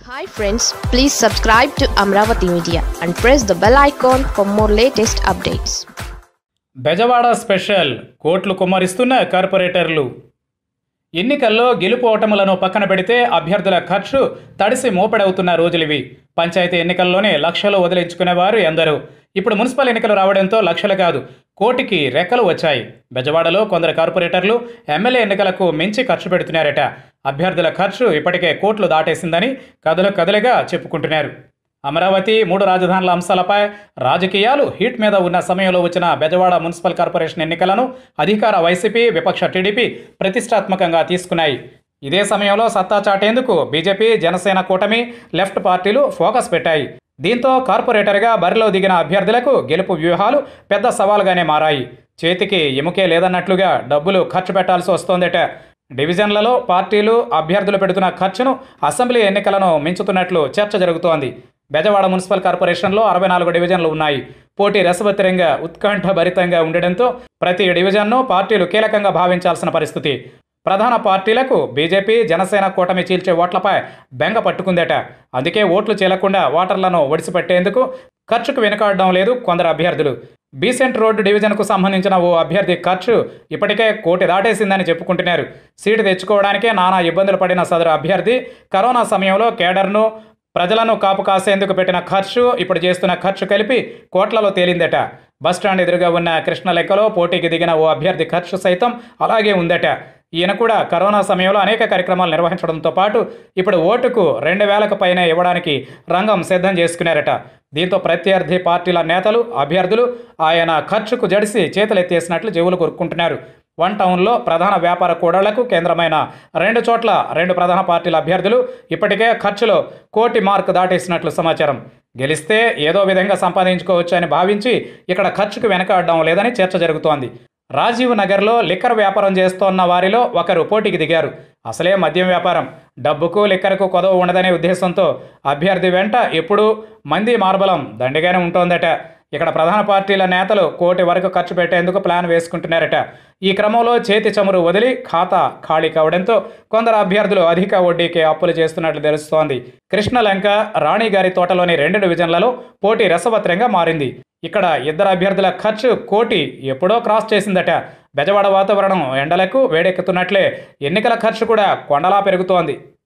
hi friends please subscribe to Amaravati media and press the bell icon for more latest updates Bezawada special కోట్లు కుమ్మరిస్తున్న కార్పొరేటర్లు ఎన్నికల్లో గెలుపు ఓటములను పక్కన పెడితే అభ్యర్థుల ఖర్చు తడిసి మోపెడవుతున్న రోజులివి పంచాయతీ ఎన్నికల్లోనే లక్షలు వదిలించుకునేవారు ఎందరు ఇప్పుడు మున్సిపల్ ఎన్నికలు రావడంతో లక్షలు కాదు కోటికి రెక్కలు వచ్చాయి బెజవాడలో కొందరు కార్పొరేటర్లు ఎమ్మెల్యే ఎన్నికలకు మించి ఖర్చు పెడుతున్నారట అభ్యర్థుల ఖర్చు ఇప్పటికే కోట్లు దాటేసిందని కథలు కథలుగా చెప్పుకుంటున్నారు అమరావతి మూడు రాజధానుల అంశాలపై రాజకీయాలు హీట్ మీద ఉన్న సమయంలో వచ్చిన బెజవాడ మున్సిపల్ కార్పొరేషన్ ఎన్నికలను అధికార వైసీపీ విపక్ష టీడీపీ ప్రతిష్టాత్మకంగా తీసుకున్నాయి ఇదే సమయంలో సత్తా చాటేందుకు బీజేపీ జనసేన కూటమి లెఫ్ట్ పార్టీలు ఫోకస్ పెట్టాయి దీంతో కార్పొరేటర్గా బరిలో దిగిన అభ్యర్థులకు గెలుపు వ్యూహాలు పెద్ద సవాలుగానే మారాయి చేతికి ఎముకే లేదన్నట్లుగా డబ్బులు ఖర్చు పెట్టాల్సి వస్తోందట డివిజన్లలో పార్టీలు అభ్యర్థులు పెడుతున్న ఖర్చును అసెంబ్లీ ఎన్నికలను మించుతున్నట్లు చర్చ జరుగుతోంది బెజవాడ మున్సిపల్ కార్పొరేషన్లో అరవై నాలుగు డివిజన్లు ఉన్నాయి పోటీ రసవత్తరంగా ఉత్కంఠభరితంగా ఉండడంతో ప్రతి డివిజన్ను పార్టీలు కీలకంగా భావించాల్సిన పరిస్థితి ప్రధాన పార్టీలకు బీజేపీ జనసేన కూటమి చీల్చే ఓట్లపై బెంగ పట్టుకుందట అందుకే ఓట్లు చీలకుండా ఓటర్లను ఒడిసిపెట్టేందుకు ఖర్చుకు వెనుకాడడం లేదు కొందరు అభ్యర్థులు బీసెంట్ రోడ్డు డివిజన్కు సంబంధించిన ఓ అభ్యర్థి ఖర్చు ఇప్పటికే కోటి దాటేసిందని చెప్పుకుంటున్నారు సీటు తెచ్చుకోవడానికే నానా ఇబ్బందులు పడిన సదరు అభ్యర్థి కరోనా సమయంలో కేడర్ను ప్రజలను కాపు కాసేందుకు పెట్టిన ఖర్చు ఇప్పుడు చేస్తున్న ఖర్చు కలిపి కోట్లలో తేలిందట బస్టాండ్ ఎదురుగా ఉన్న కృష్ణ లెక్కలో పోటీకి దిగిన ఓ అభ్యర్థి ఖర్చు సైతం అలాగే ఉందట ఈయన కూడా కరోనా సమయంలో అనేక కార్యక్రమాలు నిర్వహించడంతో పాటు ఇప్పుడు ఓటుకు రెండు వేలకు పైన ఇవ్వడానికి రంగం సిద్ధం చేసుకున్నారట దీంతో ప్రత్యర్థి పార్టీల నేతలు అభ్యర్థులు ఆయన ఖర్చుకు జడిసి చేతులెత్తేసినట్లు చెవులు కొరుక్కుంటున్నారు వన్ టౌన్లో ప్రధాన వ్యాపార కూడళ్లకు కేంద్రమైన రెండు చోట్ల రెండు ప్రధాన పార్టీల అభ్యర్థులు ఇప్పటికే ఖర్చులో కోటి మార్క్ దాటేసినట్లు సమాచారం గెలిస్తే ఏదో విధంగా సంపాదించుకోవచ్చు అని భావించి ఇక్కడ ఖర్చుకు వెనకాడడం లేదని చర్చ జరుగుతోంది రాజీవ్ నగర్లో లిక్కర్ వ్యాపారం చేస్తోన్న వారిలో ఒకరు పోటీకి దిగారు అసలే మద్యం వ్యాపారం డబ్బుకు లిక్కర్కు కొదవ ఉండదనే ఉద్దేశంతో అభ్యర్థి వెంట ఎప్పుడూ మంది మార్బలం దండిగానే ఉంటోందట ఇక్కడ ప్రధాన పార్టీల నేతలు కోటి వరకు ఖర్చు పెట్టేందుకు ప్లాన్ వేసుకుంటున్నారట ఈ క్రమంలో చేతి చమురు వదిలి ఖాతా ఖాళీ కావడంతో కొందరు అభ్యర్థులు అధిక వడ్డీకి అప్పులు చేస్తున్నట్లు తెలుస్తోంది కృష్ణలంక రాణిగారి తోటలోని రెండు డివిజన్లలో పోటీ రసవత్రంగా మారింది ఇక్కడ ఇద్దరు అభ్యర్థుల ఖర్చు కోటి ఎప్పుడో క్రాస్ చేసిందట బెజవాడ వాతావరణం ఎండలకు వేడెక్కుతున్నట్లే ఎన్నికల ఖర్చు కూడా కొండలా పెరుగుతోంది